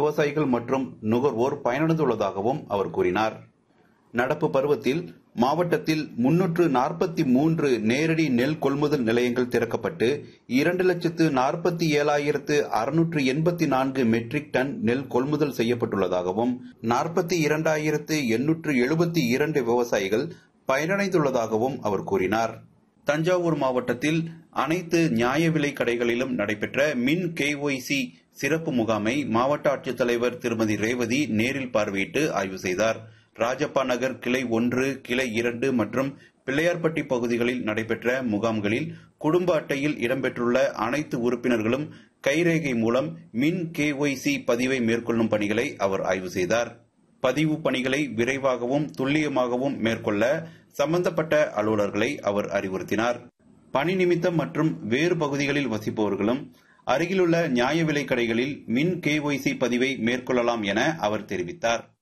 விவசாயிகள் மற்றும் நுகர்வோர் பயனடைந்துள்ளதாகவும் அவர் கூறினார் நடப்பு பருவத்தில் மாவட்டத்தில் முன்னூற்று நாற்பத்தி மூன்று நேரடி நெல் கொள்முதல் நிலையங்கள் திறக்கப்பட்டு இரண்டு லட்சத்து நாற்பத்தி ஏழாயிரத்து அறுநூற்று எண்பத்தி நான்கு மெட்ரிக் டன் நெல் கொள்முதல் செய்யப்பட்டுள்ளதாகவும் நாற்பத்தி இரண்டாயிரத்து எண்ணூற்று எழுபத்தி இரண்டு விவசாயிகள் பயனடைந்துள்ளதாகவும் அவர் கூறினார் தஞ்சாவூர் மாவட்டத்தில் அனைத்து நியாய விலை கடைகளிலும் நடைபெற்ற மின் கேஒய்சி சிறப்பு முகாமை மாவட்ட ஆட்சித்தலைவர் திருமதி ரேவதி நேரில் பார்வையிட்டு ஆய்வு செய்தார் ராஜப்பா நகர் கிளை ஒன்று கிளை இரண்டு மற்றும் பிள்ளையார்பட்டி பகுதிகளில் நடைபெற்ற முகாம்களில் குடும்ப அட்டையில் இடம்பெற்றுள்ள அனைத்து உறுப்பினர்களும் கைரேகை மூலம் மின் கேஒய்சி பதிவை மேற்கொள்ளும் பணிகளை அவர் ஆய்வு செய்தார் பதிவு பணிகளை விரைவாகவும் துல்லியமாகவும் மேற்கொள்ள சம்பந்தப்பட்ட அலுவலர்களை அவர் அறிவுறுத்தினார் பணி நிமித்தம் மற்றும் வேறு பகுதிகளில் வசிப்பவர்களும் அருகிலுள்ள நியாய விலைக் கடைகளில் மின் கேஒய்சி பதிவை மேற்கொள்ளலாம் என அவர் தெரிவித்தார்